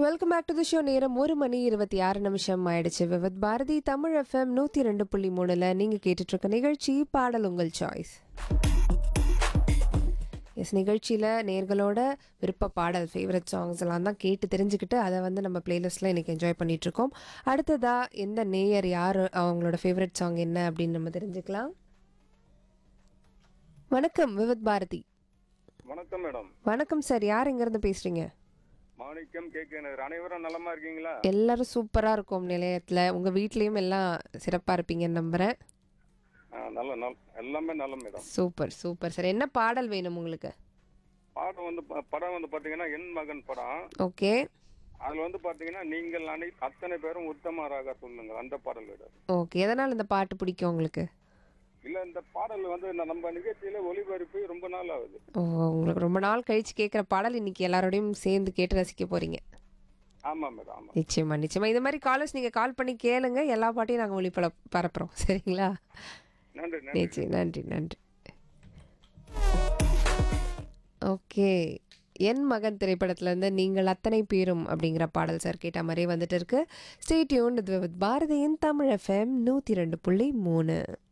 welcome back to the show நேரம் ஒரு மணி இருபத்தி ஆறு நிமிஷம் ஆயிடுச்சு விவத் பாரதி தமிழ் எஃப்எம் நூற்றி ரெண்டு புள்ளி மூணுல நீங்கள் கேட்டுட்டு இருக்க நிகழ்ச்சி பாடல் உங்கள் சாய்ஸ் எஸ் நிகழ்ச்சியில் நேர்களோட விருப்ப பாடல் ஃபேவரட் சாங்ஸ் எல்லாம் தான் கேட்டு தெரிஞ்சுக்கிட்டு அதை வந்து நம்ம பிளேலிஸ்ட்டில் இன்றைக்கி என்ஜாய் பண்ணிட்டு இருக்கோம் அடுத்ததாக எந்த நேயர் யார் அவங்களோட ஃபேவரட் சாங் என்ன அப்படின்னு நம்ம தெரிஞ்சுக்கலாம் வணக்கம் விவத் பாரதி வணக்கம் மேடம் வணக்கம் சார் யார் எங்கேருந்து பேசுகிறீங்க மாணிக்கம் கே கே நகர் அனைவரும் நலமா இருக்கீங்களா எல்லாரும் சூப்பராக இருக்கும் நிலையத்தில் உங்கள் வீட்லேயும் எல்லாம் சிறப்பாக இருப்பீங்கன்னு நம்புகிறேன் ஆ, நல்ல நல் எல்லாமே நல்ல மேடம் சூப்பர் சூப்பர் சார் என்ன பாடல் வேணும் உங்களுக்கு பாடம் வந்து ப- படம் வந்து பாத்தீங்கன்னா என் மகன் படம் ஓகே அதுல வந்து பாத்தீங்கன்னா நீங்கள் அனை அத்தனை பேரும் உத்தமராக சொல்லுங்கள் அந்த பாடல் மேடம் ஓகே எதனால் இந்த பாட்டு பிடிக்கும் உங்களுக்கு இல்ல இந்த பாடல் வந்து ந- நம்ம நிகழ்ச்சியில ஒளிபரப்பி ரொம்ப நாள் ஆகுது ஓ உங்களுக்கு ரொம்ப நாள் கழிச்சு கேட்குற பாடல் இன்னைக்கு எல்லாரோடையும் சேர்ந்து கேட்டு ரசிக்க போகிறீங்க ஆமா மேடம் ஆமா நிச்சயமா நிச்சயமா இந்த மாதிரி காலர்ஸ் நீங்கள் கால் பண்ணி கேளுங்க எல்லா பாட்டையும் நாங்கள் ஒளிப்பட பரப்புகிறோம் சரிங்களா நன்றி நன்றி நிச்சயம் நன்றி நன்றி ஓகே என் மகன் திரைப்படத்துலேருந்து நீங்கள் அத்தனை பேரும் அப்படிங்கிற பாடல் சார் கேட்ட மாதிரியே வந்துட்டு இருக்கு ஸ்டேட்யூன் வித் பாரதியின் தமிழ் எஃப்எம் நூற்றி ரெண்டு புள்ளி மூணு